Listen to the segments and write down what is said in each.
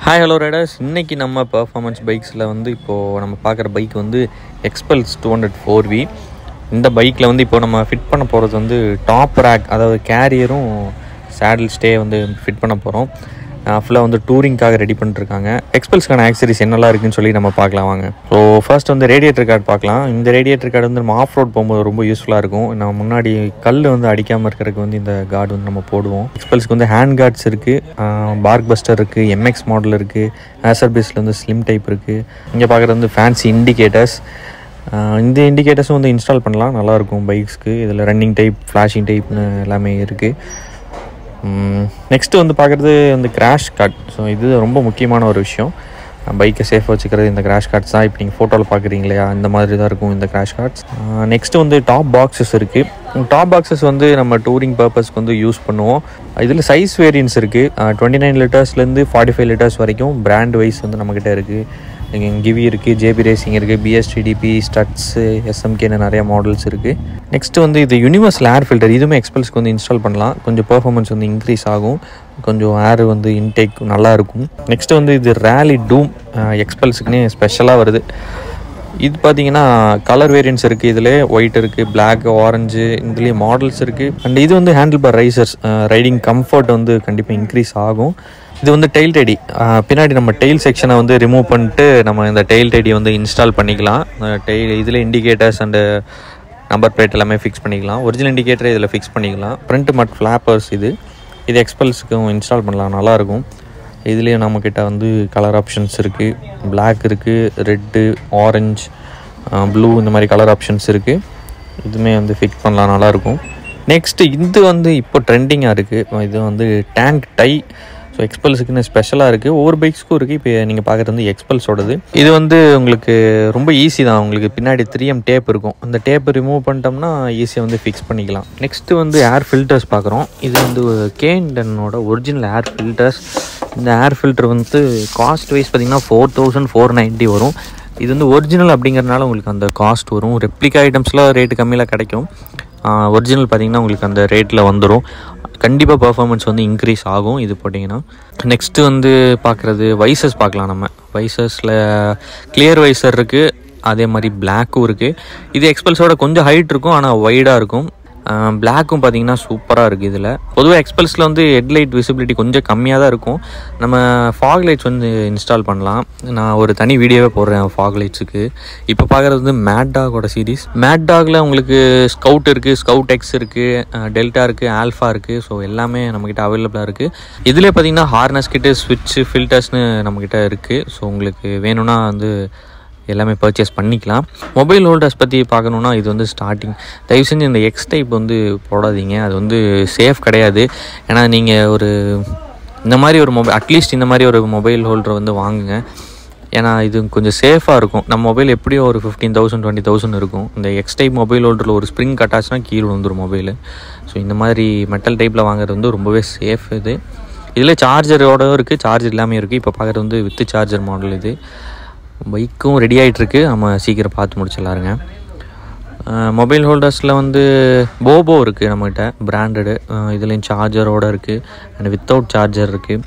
hi hello Riders இன்னைக்கு நம்ம performance பைக்ஸில் வந்து இப்போது நம்ம பார்க்குற பைக் வந்து Xpulse two hundred four V இந்த பைக்கில் வந்து இப்போ நம்ம ஃபிட் பண்ண போகிறது வந்து டாப் ரேக் அதாவது கேரியரும் சேடில் ஸ்டே வந்து ஃபிட் பண்ண போகிறோம் ஃபுல்லாக வந்து டூரிங்காக ரெடி பண்ணிட்டுருக்காங்க எக்ஸ்பல்ஸ்க்கான ஆக்சரிஸ் என்னெல்லாம் இருக்குன்னு சொல்லி நம்ம பார்க்கலாம் வாங்க ஸோ ஃபர்ஸ்ட் வந்து ரேடியேட்டர் கார்டு பார்க்கலாம் இந்த ரேடியேட்டர் கார்டு வந்து நம்ம ஆஃப் ரோட் போகும்போது ரொம்ப யூஸ்ஃபுல்லாக இருக்கும் நம்ம முன்னாடி கல் வந்து அடிக்காமல் இருக்கிறதுக்கு வந்து இந்த கார்டு வந்து நம்ம போடுவோம் எக்ஸ்பல்ஸ்க்கு வந்து ஹேண்ட் கார்ட்ஸ் இருக்குது பார்க் பஸ்டர் இருக்குது எம்எக்ஸ் மாடல் இருக்குது ஆசர் பேஸில் வந்து ஸ்லிம் டைப் இருக்குது இங்கே பார்க்குறது வந்து ஃபேன்சி இண்டிகேட்டர்ஸ் இந்த இண்டிகேட்டர்ஸும் வந்து இன்ஸ்டால் பண்ணலாம் நல்லாயிருக்கும் பைக்ஸ்க்கு இதில் ரன்னிங் டைப் ஃப்ளாஷிங் டைப்னு எல்லாமே இருக்குது நெக்ஸ்ட்டு வந்து பார்க்குறது வந்து கிராஷ் கார்ட் ஸோ இது ரொம்ப முக்கியமான ஒரு விஷயம் பைக்கை சேஃபாக வச்சுக்கிறது இந்த கிராஷ் கார்ட்ஸ் தான் இப்போ நீங்கள் ஃபோட்டோவில் பார்க்குறீங்க இல்லையா இந்த மாதிரி தான் இருக்கும் இந்த கிராஷ் கார்ட்ஸ் நெக்ஸ்ட்டு வந்து டாப் பாக்ஸஸ் இருக்குது டாப் பாக்ஸஸ் வந்து நம்ம டூரிங் பர்பஸ்க்கு வந்து யூஸ் பண்ணுவோம் இதில் சைஸ் வேரியன்ஸ் இருக்குது டுவெண்ட்டி நைன் லிட்டர்ஸ்லேருந்து ஃபார்ட்டி ஃபைவ் லிட்டர்ஸ் வரைக்கும் பிராண்ட் வைஸ் வந்து நம்மக்கிட்ட இருக்குது இங்கே கிவி இருக்குது ஜேபி ரேசிங் இருக்குது பிஎஸ்டிடிபி ஸ்டட்ஸு எஸ்எம்கேன்னு நிறைய மாடல்ஸ் இருக்குது நெக்ஸ்ட்டு வந்து இது யூனிவர்சல் ஏர் ஃபில்டர் இதுவுமே எக்ஸ்பல்ஸ்க்கு வந்து இன்ஸ்டால் பண்ணலாம் கொஞ்சம் பெர்ஃபார்மன்ஸ் வந்து இன்க்ரீஸ் ஆகும் கொஞ்சம் ஏர் வந்து இன்டேக் நல்லா இருக்கும் நெக்ஸ்ட்டு வந்து இது ரேலி டூம் எக்ஸ்பல்ஸுக்குன்னே ஸ்பெஷலாக வருது இது பார்த்தீங்கன்னா கலர் வேரியன்ஸ் இருக்குது இதில் ஒயிட் இருக்குது பிளாக் ஆரஞ்சு இதுலேயே மாடல்ஸ் இருக்குது அண்ட் இது வந்து handle bar risers riding comfort வந்து கண்டிப்பாக இன்க்ரீஸ் ஆகும் இது வந்து டெயில் டெடி பின்னாடி நம்ம டெயில் செக்ஷனை வந்து ரிமூவ் பண்ணிட்டு நம்ம இந்த டெயில் டெடி வந்து இன்ஸ்டால் பண்ணிக்கலாம் டெயில் இதில் இண்டிகேட்டர்ஸ் அண்டு நம்பர் பிளேட் எல்லாமே ஃபிக்ஸ் பண்ணிக்கலாம் ஒரிஜினல் இண்டிகேட்டரை இதில் ஃபிக்ஸ் பண்ணிக்கலாம் ஃப்ரண்ட் மட் ஃப்ளாப்பர்ஸ் இது இது எக்ஸ்பல்ஸுக்கும் இன்ஸ்டால் பண்ணலாம் நல்லாயிருக்கும் இதுலேயும் நம்மக்கிட்ட வந்து கலர் ஆப்ஷன்ஸ் இருக்குது பிளாக் இருக்குது ரெட்டு ஆரஞ்ச் ப்ளூ இந்த மாதிரி கலர் ஆப்ஷன்ஸ் இருக்குது இதுவுமே வந்து ஃபிக்ஸ் பண்ணலாம் நல்லாயிருக்கும் நெக்ஸ்ட்டு இது வந்து இப்போ ட்ரெண்டிங்காக இருக்குது இது வந்து டேங்க் டை ஸோ எக்ஸ்பல்ஸுக்குன்னு ஸ்பெஷலாக இருக்குது ஒவ்வொரு பைக்ஸ்க்கும் இருக்குது இப்போ நீங்கள் பார்க்குறது வந்து எக்ஸ்பல்ஸோடது இது வந்து உங்களுக்கு ரொம்ப ஈஸி தான் உங்களுக்கு பின்னாடி த்ரீ எம் டேப் இருக்கும் அந்த டேப் ரிமூவ் பண்ணிட்டோம்னா ஈஸியாக வந்து ஃபிக்ஸ் பண்ணிக்கலாம் நெக்ஸ்ட்டு வந்து ஏர் ஃபில்டர்ஸ் பார்க்குறோம் இது வந்து கேண்டனோட ஒரிஜினல் ஏர் ஃபில்டர்ஸ் இந்த ஏர் ஃபில்டர் வந்து காஸ்ட் வைஸ் பார்த்திங்கன்னா ஃபோர் தௌசண்ட் ஃபோர் நைன்ட்டி வரும் இது வந்து ஒரிஜினல் அப்படிங்கிறனால உங்களுக்கு அந்த காஸ்ட் வரும் ரெப்ளிகா ஐட்டம்ஸ்லாம் ரேட்டு கம்மியில் கிடைக்கும் ஒரிஜினல் பார்த்திங்கன்னா உங்களுக்கு அந்த ரேட்டில் வந்துடும் கண்டிப்பாக பர்ஃபார்மன்ஸ் வந்து இன்க்ரீஸ் ஆகும் இது போட்டிங்கன்னா நெக்ஸ்ட்டு வந்து பார்க்குறது வைசஸ் பார்க்கலாம் நம்ம வைசஸில் கிளியர் வைசர் இருக்குது அதே மாதிரி பிளாக்கும் இருக்குது இது எக்ஸ்பல்ஸோட கொஞ்சம் ஹைட் இருக்கும் ஆனால் வைடாக இருக்கும் பிளாக்கும் பார்த்தீங்கன்னா சூப்பராக இருக்குது இதில் பொதுவாக எக்ஸ்பல்ஸில் வந்து ஹெட்லைட் விசிபிலிட்டி கொஞ்சம் கம்மியாக தான் இருக்கும் நம்ம ஃபாக் லைட்ஸ் வந்து இன்ஸ்டால் பண்ணலாம் நான் ஒரு தனி வீடியோவே போடுறேன் ஃபாக் லைட்ஸுக்கு இப்போ பார்க்குறது வந்து மேட் டாகோட சீரீஸ் மேட் டாகில் உங்களுக்கு ஸ்கவுட் இருக்குது ஸ்கவுட் எக்ஸ் இருக்குது டெல்டா இருக்குது ஆல்ஃபா இருக்குது ஸோ எல்லாமே நம்மக்கிட்ட அவைலபிளாக இருக்குது இதிலே பார்த்தீங்கன்னா ஹார்னஸ் கிட்டு ஸ்விட்ச்சு ஃபில்டர்ஸ்னு நம்மக்கிட்ட இருக்குது ஸோ உங்களுக்கு வேணும்னா வந்து எல்லாமே பர்ச்சேஸ் பண்ணிக்கலாம் மொபைல் ஹோல்டர்ஸ் பற்றி பார்க்கணுன்னா இது வந்து ஸ்டார்டிங் தயவு செஞ்சு இந்த எக்ஸ் டைப் வந்து போடாதீங்க அது வந்து சேஃப் கிடையாது ஏன்னா நீங்கள் ஒரு இந்த மாதிரி ஒரு மொபைல் அட்லீஸ்ட் இந்த மாதிரி ஒரு மொபைல் ஹோல்டர் வந்து வாங்குங்க ஏன்னா இது கொஞ்சம் சேஃபாக இருக்கும் நம்ம மொபைல் எப்படியோ ஒரு ஃபிஃப்டீன் தௌசண்ட் டுவெண்ட்டி தௌசண்ட் இருக்கும் இந்த எக்ஸ் டைப் மொபைல் ஹோல்டரில் ஒரு ஸ்ப்ரிங் கட்டாச்சுன்னா கீழே வந்துடும் மொபைல் ஸோ இந்த மாதிரி மெட்டல் டைப்பில் வாங்குறது வந்து ரொம்பவே சேஃப் இது இதில் சார்ஜரோட இருக்குது சார்ஜர் எல்லாமே இருக்குது இப்போ பார்க்குறது வந்து வித்து சார்ஜர் மாடல் இது பைக்கும் ரெடி ஆகிட்டுருக்கு நம்ம சீக்கிரம் பார்த்து முடிச்சிடலாருங்க மொபைல் ஹோல்டர்ஸில் வந்து போபோ இருக்குது நம்மகிட்ட பிராண்டடு இதுலேயும் சார்ஜரோடு இருக்குது அண்ட் வித்தவுட் சார்ஜர் இருக்குது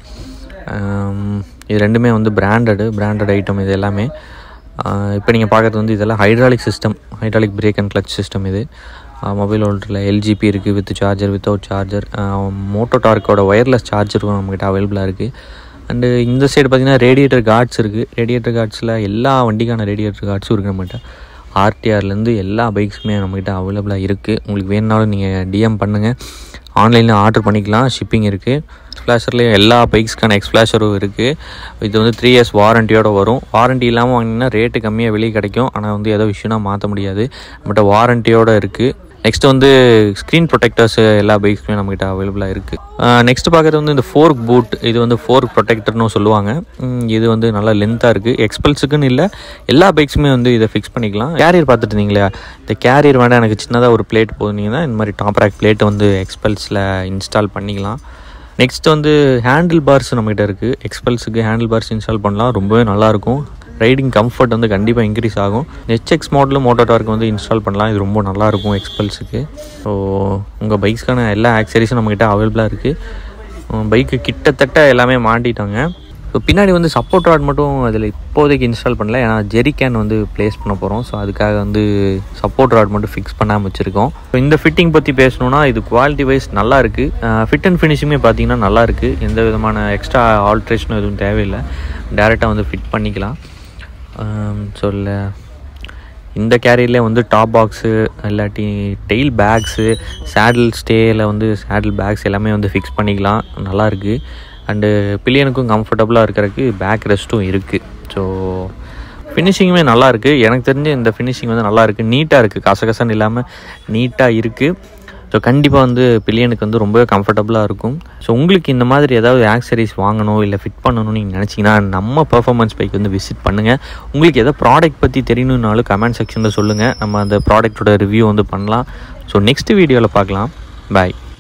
இது ரெண்டுமே வந்து பிராண்டடு பிராண்டட் ஐட்டம் இது எல்லாமே இப்போ நீங்கள் பார்க்குறது வந்து இதெல்லாம் hydraulic system hydraulic brake and clutch system இது மொபைல் ஹோல்டரில் எல்ஜிபி இருக்குது with charger without charger moto டார்க்கோட ஒயர்லெஸ் சார்ஜரும் நம்மக்கிட்ட அவைலபிளாக இருக்குது அண்டு இந்த சைடு பார்த்திங்கன்னா ரேடியேட்டர் கார்ட்ஸ் இருக்குது ரேடியேட்டர் கார்ட்ஸில் எல்லா வண்டிக்கான ரேடியேட்டர் கார்ட்ஸும் இருக்குது நம்மகிட்ட ஆர்டிஆர்லேருந்து எல்லா பைக்ஸுமே நம்மக்கிட்ட அவைலபிளாக இருக்குது உங்களுக்கு வேணுனாலும் நீங்கள் டிஎம் பண்ணுங்கள் ஆன்லைனில் ஆர்டர் பண்ணிக்கலாம் ஷிப்பிங் இருக்குது எக்ஸ்ப்ளாஷர்லேயும் எல்லா பைக்ஸ்க்கான எக்ஸ்ப்ளாஷரும் இருக்குது இது வந்து த்ரீ இயர்ஸ் வாரண்டியோடு வரும் வாரண்ட்டி இல்லாமல் வாங்கினீங்கன்னா ரேட்டு கம்மியாக வெளியே கிடைக்கும் ஆனால் வந்து ஏதோ விஷயம்னா மாற்ற முடியாது நம்மகிட்ட வாரண்டியோடு இருக்குது நெக்ஸ்ட் வந்து ஸ்க்ரீன் ப்ரொடெக்டர்ஸ் எல்லா பைக்ஸுமே நம்மகிட்ட அவைலபிளாக இருக்குது நெக்ஸ்ட் பார்க்குறது வந்து இந்த ஃபோர்க் பூட் இது வந்து ஃபோர்க் ப்ரொடெக்டர்னு சொல்லுவாங்க இது வந்து நல்லா லென்த்தாக இருக்குது எக்ஸ்பல்ஸுக்குன்னு இல்லை எல்லா பைக்ஸுமே வந்து இதை ஃபிக்ஸ் பண்ணிக்கலாம் கேரியர் பார்த்துட்டு இருந்தீங்களா இந்த கேரியர் வேண்டாம் எனக்கு சின்னதாக ஒரு பிளேட் போனீங்கன்னா இந்த மாதிரி டாப் ரேக் பிளேட்டை வந்து எக்ஸ்பல்ஸில் இன்ஸ்டால் பண்ணிக்கலாம் நெக்ஸ்ட் வந்து ஹேண்டில் பார்ஸ் நம்மகிட்ட இருக்குது எக்ஸ்பல்ஸுக்கு ஹேண்டில் பார்ஸ் இன்ஸ்டால் பண்ணலாம் ரொம்பவே நல்லாயிருக்கும் ரைடிங் கம்ஃபர்ட் வந்து கண்டிப்பாக இன்க்ரீஸ் ஆகும் ஹெச்எக்ஸ் மாடலும் மோட்டோ டார்க் வந்து இன்ஸ்டால் பண்ணலாம் இது ரொம்ப நல்லாயிருக்கும் எக்ஸ்பல்ஸுக்கு ஸோ உங்கள் பைக்ஸ்க்கான எல்லா ஆக்சரிஸும் நம்மக்கிட்ட அவைலபிளாக இருக்குது பைக்கு கிட்டத்தட்ட எல்லாமே மாட்டிட்டாங்க ஸோ பின்னாடி வந்து சப்போர்ட் ராட் மட்டும் அதில் இப்போதைக்கு இன்ஸ்டால் பண்ணல ஏன்னா ஜெரி கேன் வந்து ப்ளேஸ் பண்ண போகிறோம் ஸோ அதுக்காக வந்து சப்போர்ட் ராட் மட்டும் ஃபிக்ஸ் பண்ணாமல் வச்சுருக்கோம் ஸோ இந்த ஃபிட்டிங் பற்றி பேசணுன்னா இது குவாலிட்டி வைஸ் நல்லா இருக்குது ஃபிட் அண்ட் ஃபினிஷிங்குமே பார்த்தீங்கன்னா நல்லா இருக்குது எந்த விதமான எக்ஸ்ட்ரா ஆல்ட்ரேஷனும் எதுவும் தேவையில்லை டேரெக்டாக வந்து ஃபிட் பண்ணிக்கலாம் சொல்ல இந்த கேரியர்லேயே வந்து டாப் பாக்ஸு இல்லாட்டி டெயில் பேக்ஸு சேடில் ஸ்டேயில் வந்து சேடில் பேக்ஸ் எல்லாமே வந்து ஃபிக்ஸ் பண்ணிக்கலாம் நல்லாயிருக்கு அண்டு பில்லியனுக்கும் கம்ஃபர்டபுளாக இருக்கிறதுக்கு பேக் ரெஸ்ட்டும் இருக்குது ஸோ ஃபினிஷிங்குமே நல்லா இருக்குது எனக்கு தெரிஞ்சு இந்த ஃபினிஷிங் வந்து நல்லா இருக்குது நீட்டாக இருக்குது கசகசன்னு இல்லாமல் நீட்டாக இருக்குது ஸோ கண்டிப்பாக வந்து பில்லியனுக்கு வந்து ரொம்பவே கம்ஃபர்டபுளாக இருக்கும் ஸோ உங்களுக்கு இந்த மாதிரி ஏதாவது ஆக்சரிஸ் வாங்கணும் இல்லை ஃபிட் பண்ணணும்னு நீங்கள் நினச்சிங்கன்னா நம்ம பர்ஃபார்மன்ஸ் பைக் வந்து விசிட் பண்ணுங்கள் உங்களுக்கு எதாவது ப்ராடக்ட் பற்றி தெரியணுன்னாலும் கமெண்ட் செக்ஷனில் சொல்லுங்கள் நம்ம அந்த ப்ராடக்ட்டோட ரிவ்யூ வந்து பண்ணலாம் ஸோ நெக்ஸ்ட் வீடியோவில் பார்க்கலாம் பாய்